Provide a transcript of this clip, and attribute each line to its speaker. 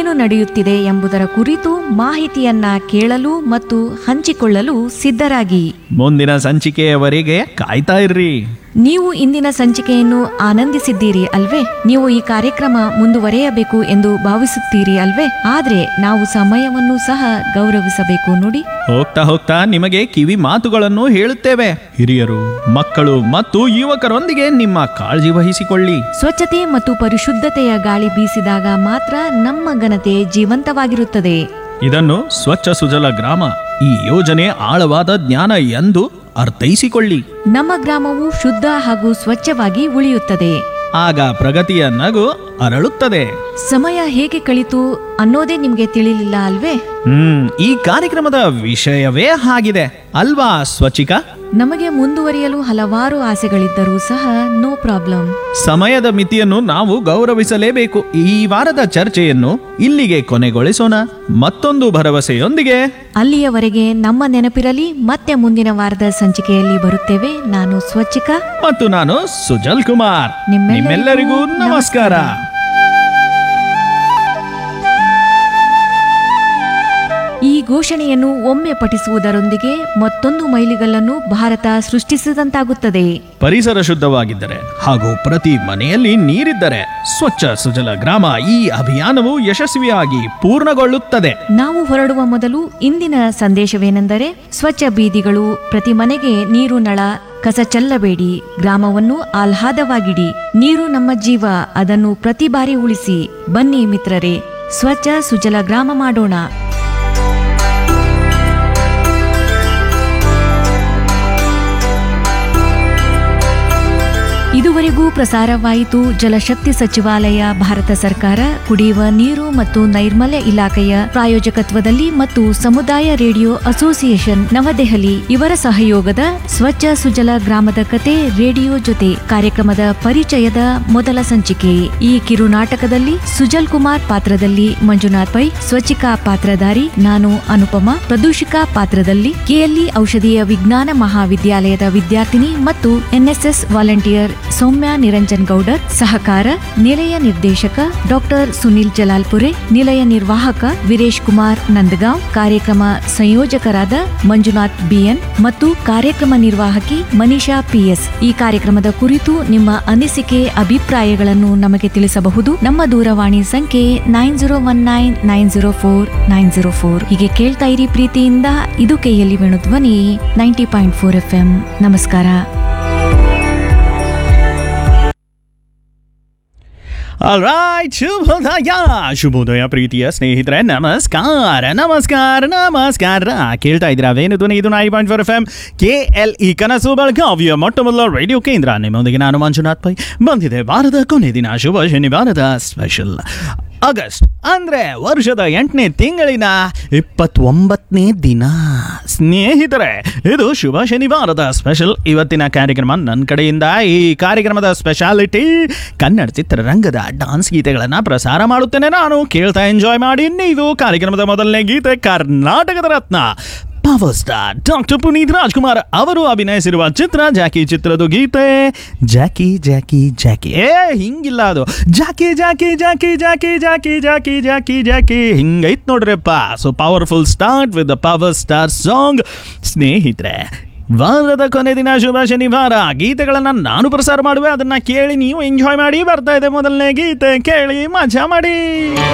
Speaker 1: ಏನು ನಡೆಯುತ್ತಿದೆ ಎಂಬುದರ ಕುರಿತು ಮಾಹಿತಿಯನ್ನ ಕೇಳಲು ಮತ್ತು ಹಂಚಿಕೊಳ್ಳಲು ಸಿದ್ಧರಾಗಿ
Speaker 2: ಮುಂದಿನ ಸಂಚಿಕೆಯವರೆಗೆ ಕಾಯ್ತಾ ಇರ್ರಿ
Speaker 1: ನೀವು ಇಂದಿನ ಸಂಚಿಕೆಯನ್ನು ಆನಂದಿಸಿದ್ದೀರಿ ಅಲ್ವೇ ನೀವು ಈ ಕಾರ್ಯಕ್ರಮ ಮುಂದುವರೆಯಬೇಕು ಎಂದು ಭಾವಿಸುತ್ತೀರಿ ಅಲ್ವೇ ಆದ್ರೆ ನಾವು ಸಮಯವನ್ನು ಸಹ ಗೌರವಿಸಬೇಕು ನೋಡಿ
Speaker 2: ಹೋಗ್ತಾ ಹೋಗ್ತಾ ನಿಮಗೆ ಕಿವಿ ಮಾತುಗಳನ್ನು ಹೇಳುತ್ತೇವೆ ಹಿರಿಯರು ಮಕ್ಕಳು ಮತ್ತು ಯುವಕರೊಂದಿಗೆ ನಿಮ್ಮ ಕಾಳಜಿ ವಹಿಸಿಕೊಳ್ಳಿ
Speaker 1: ಸ್ವಚ್ಛತೆ ಮತ್ತು ಪರಿಶುದ್ಧತೆಯ ಗಾಳಿ ಬೀಸಿದಾಗ ಮಾತ್ರ ನಮ್ಮ ಘನತೆ ಜೀವಂತವಾಗಿರುತ್ತದೆ
Speaker 2: ಇದನ್ನು ಸ್ವಚ್ಛ ಸುಜಲ ಗ್ರಾಮ ಈ ಯೋಜನೆ ಆಳವಾದ ಜ್ಞಾನ ಎಂದು ಅರ್ಥೈಸಿಕೊಳ್ಳಿ
Speaker 1: ನಮ್ಮ ಗ್ರಾಮವು ಶುದ್ಧ ಹಾಗೂ ಸ್ವಚ್ಛವಾಗಿ ಉಳಿಯುತ್ತದೆ
Speaker 2: ಆಗ ಪ್ರಗತಿಯ ನಗು ಅರಳುತ್ತದೆ
Speaker 1: ಸಮಯ ಹೇಗೆ ಕಳಿತು ಅನ್ನೋದೇ ನಿಮ್ಗೆ ತಿಳಿಲಿಲ್ಲ ಅಲ್ವೇ
Speaker 2: ಹ್ಮ್ ಈ ಕಾರ್ಯಕ್ರಮದ ವಿಷಯವೇ ಹಾಗಿದೆ ಅಲ್ವಾ ಸ್ವಚಿಕ
Speaker 1: ನಮಗೆ ಮುಂದುವರಿಯಲು ಹಲವಾರು ಆಸೆಗಳಿದ್ದರೂ ಸಹ ನೋ ಪ್ರಾಬ್ಲಮ್
Speaker 2: ಸಮಯದ ಮಿತಿಯನ್ನು ನಾವು ಗೌರವಿಸಲೇಬೇಕು ಈ ವಾರದ ಚರ್ಚೆಯನ್ನು ಇಲ್ಲಿಗೆ ಕೊನೆಗೊಳಿಸೋಣ ಮತ್ತೊಂದು ಭರವಸೆಯೊಂದಿಗೆ
Speaker 1: ಅಲ್ಲಿಯವರೆಗೆ ನಮ್ಮ ನೆನಪಿರಲಿ ಮತ್ತೆ ಮುಂದಿನ ವಾರದ ಸಂಚಿಕೆಯಲ್ಲಿ ಬರುತ್ತೇವೆ ನಾನು ಸ್ವಚ್ಛಿಕ
Speaker 2: ಮತ್ತು ನಾನು ಸುಜಲ್ ಕುಮಾರ್
Speaker 1: ನಿಮ್ಮೆಲ್ಲರಿಗೂ
Speaker 2: ನಿಮ್ಮೆಲ್ಲರಿಗೂ ನಮಸ್ಕಾರ
Speaker 1: ಈ ಘೋಷಣೆಯನ್ನು ಒಮ್ಮೆ ಪಠಿಸುವುದರೊಂದಿಗೆ ಮತ್ತೊಂದು ಮೈಲಿಗಲ್ಲನ್ನು ಭಾರತ ಸೃಷ್ಟಿಸಿದಂತಾಗುತ್ತದೆ
Speaker 2: ಪರಿಸರ ಶುದ್ಧವಾಗಿದ್ದರೆ ಹಾಗೂ ಪ್ರತಿ ಮನೆಯಲ್ಲಿ ನೀರಿದ್ದರೆ ಸ್ವಚ್ಛ ಸುಜಲ ಗ್ರಾಮ ಈ ಅಭಿಯಾನವು ಯಶಸ್ವಿಯಾಗಿ ಪೂರ್ಣಗೊಳ್ಳುತ್ತದೆ
Speaker 1: ನಾವು ಹೊರಡುವ ಮೊದಲು ಇಂದಿನ ಸಂದೇಶವೇನೆಂದರೆ ಸ್ವಚ್ಛ ಬೀದಿಗಳು ಪ್ರತಿ ಮನೆಗೆ ನೀರು ನಳ ಕಸ ಚೆಲ್ಲಬೇಡಿ ಗ್ರಾಮವನ್ನು ಆಹ್ಲಾದವಾಗಿಡಿ ನೀರು ನಮ್ಮ ಜೀವ ಅದನ್ನು ಪ್ರತಿ ಬಾರಿ ಉಳಿಸಿ ಬನ್ನಿ ಮಿತ್ರರೇ ಸ್ವಚ್ಛ ಸುಜಲ ಗ್ರಾಮ ಮಾಡೋಣ ಇದುವರೆಗೂ ಪ್ರಸಾರವಾಯಿತು ಜಲಶಕ್ತಿ ಸಚಿವಾಲಯ ಭಾರತ ಸರ್ಕಾರ ಕುಡಿಯುವ ನೀರು ಮತ್ತು ನೈರ್ಮಲ್ಯ ಇಲಾಖೆಯ ಪ್ರಾಯೋಜಕತ್ವದಲ್ಲಿ ಮತ್ತು ಸಮುದಾಯ ರೇಡಿಯೋ ಅಸೋಸಿಯೇಷನ್ ನವದೆಹಲಿ ಇವರ ಸಹಯೋಗದ ಸ್ವಚ್ಛ ಸುಜಲ ಗ್ರಾಮದ ಕತೆ ರೇಡಿಯೋ ಜೊತೆ ಕಾರ್ಯಕ್ರಮದ ಪರಿಚಯದ ಮೊದಲ ಸಂಚಿಕೆ ಈ ಕಿರು ನಾಟಕದಲ್ಲಿ ಸುಜಲ್ ಕುಮಾರ್ ಪಾತ್ರದಲ್ಲಿ ಮಂಜುನಾಥ್ ಪೈ ಸ್ವಚ್ಛಿಕಾ ಪಾತ್ರಧಾರಿ ನಾನು ಅನುಪಮ ಪ್ರದೂಷಿಕಾ ಪಾತ್ರದಲ್ಲಿ ಕೆಎಲ್ಇ ಔಷಧೀಯ ವಿಜ್ಞಾನ ಮಹಾವಿದ್ಯಾಲಯದ ವಿದ್ಯಾರ್ಥಿನಿ ಮತ್ತು ಎನ್ಎಸ್ಎಸ್ ವಾಲಂಟಿಯರ್ ಸೌಮ್ಯ ನಿರಂಜನ್ ಗೌಡರ್ ಸಹಕಾರ ನಿಲಯ ನಿರ್ದೇಶಕ ಡಾಕ್ಟರ್ ಸುನಿಲ್ ಜಲಾಲ್ಪುರೆ ನಿಲಯ ನಿರ್ವಾಹಕ ವೀರೇಶ್ ಕುಮಾರ್ ನಂದಗಾಂವ್ ಕಾರ್ಯಕ್ರಮ ಸಂಯೋಜಕರಾದ ಮಂಜುನಾಥ್ ಬಿಎನ್ ಮತ್ತು ಕಾರ್ಯಕ್ರಮ ನಿರ್ವಾಹಕಿ ಮನಿಷಾ ಪಿಎಸ್ ಈ ಕಾರ್ಯಕ್ರಮದ ಕುರಿತು ನಿಮ್ಮ ಅನಿಸಿಕೆ ಅಭಿಪ್ರಾಯಗಳನ್ನು ನಮಗೆ ತಿಳಿಸಬಹುದು ನಮ್ಮ ದೂರವಾಣಿ ಸಂಖ್ಯೆ nine zero one nine nine zero four nine zero four ಹೀಗೆ ಕೇಳ್ತಾ ಇರಿ ಪ್ರೀತಿಯಿಂದ ಇದು ಕೈಯಲ್ಲಿ Venu Dhwani ninety point four F M ನಮಸ್ಕಾರ
Speaker 2: ಆಲ್ರೈಟ್ ಶುಭೋದಯ ಶುಭೋದಯ ಪ್ರೀತಿಯ ಸ್ನೇಹಿತರೆ ನಮಸ್ಕಾರ ನಮಸ್ಕಾರ ನಮಸ್ಕಾರ ಕೇಳ್ತಾ ಇದ್ದೀರಾ ವೇಣು ಧ್ವನಿ ಇದು ninety point four F M K L E ಕನಸು ಬೆಳಗಾವಿಯ ಮೊಟ್ಟ ಮೊದಲ ರೇಡಿಯೋ ಕೇಂದ್ರ ನಿಮ್ಮೊಂದಿಗೆ ನಾನು ಮಂಜುನಾಥ್ ಪೈ ಬಂದಿದೆ ವಾರದ ಕೊನೆ ದಿನ ಶುಭ ಶನಿವಾರದ ಸ್ಪೆಷಲ್ ಆಗಸ್ಟ್ ಅಂದ್ರೆ ವರ್ಷದ ಎಂಟನೇ ತಿಂಗಳಿನ ಇಪ್ಪತ್ತೊಂಬತ್ತನೇ ದಿನ ಸ್ನೇಹಿತರೆ ಇದು ಶುಭ ಶನಿವಾರದ ಸ್ಪೆಷಲ್ ಇವತ್ತಿನ ಕಾರ್ಯಕ್ರಮ ನನ್ನ ಕಡೆಯಿಂದ ಈ ಕಾರ್ಯಕ್ರಮದ ಸ್ಪೆಷಾಲಿಟಿ ಕನ್ನಡ ಚಿತ್ರರಂಗದ ಡಾನ್ಸ್ ಗೀತೆಗಳನ್ನು ಪ್ರಸಾರ ಮಾಡುತ್ತೇನೆ ನಾನು ಕೇಳ್ತಾ ಎಂಜಾಯ್ ಮಾಡಿ ನೀವು ಕಾರ್ಯಕ್ರಮದ ಮೊದಲನೇ ಗೀತೆ ಕರ್ನಾಟಕದ ರತ್ನ power star doctor Puneeth Rajkumar ಅವರು ಅಭಿನಯಿಸಿರುವ ಚಿತ್ರ ಜಾಕಿ ಚಿತ್ರದ ಗೀತೆ ಜಾಕಿ ಜಾಕಿ ಜಾಕಿ ಏ ಹಿಂಗಿಲ್ಲ ಅದು ಜಾಕಿ ಜಾಕಿ ಜಾಕಿ ಜಾಕಿ ಜಾಕಿ ಜಾಕಿ ಜಾಕಿ ಜಾಕಿ ಹಿಂಗೈತ್ ನೋಡ್ರಪ್ಪ so powerful start with the power star song ಸ್ನೇಹಿತರೆ ವಾರದ ಕೊನೆ ದಿನ ಶುಭ ಶನಿವಾರ ಗೀತೆಗಳನ್ನು ನಾನು ಪ್ರಸಾರ ಮಾಡುವೆ ಅದನ್ನ ಕೇಳಿ ನೀವು ಎಂಜಾಯ್ ಮಾಡಿ ಬರ್ತಾ ಇದೆ ಮೊದಲನೇ ಗೀತೆ ಕೇಳಿ ಮಜಾ ಮಾಡಿ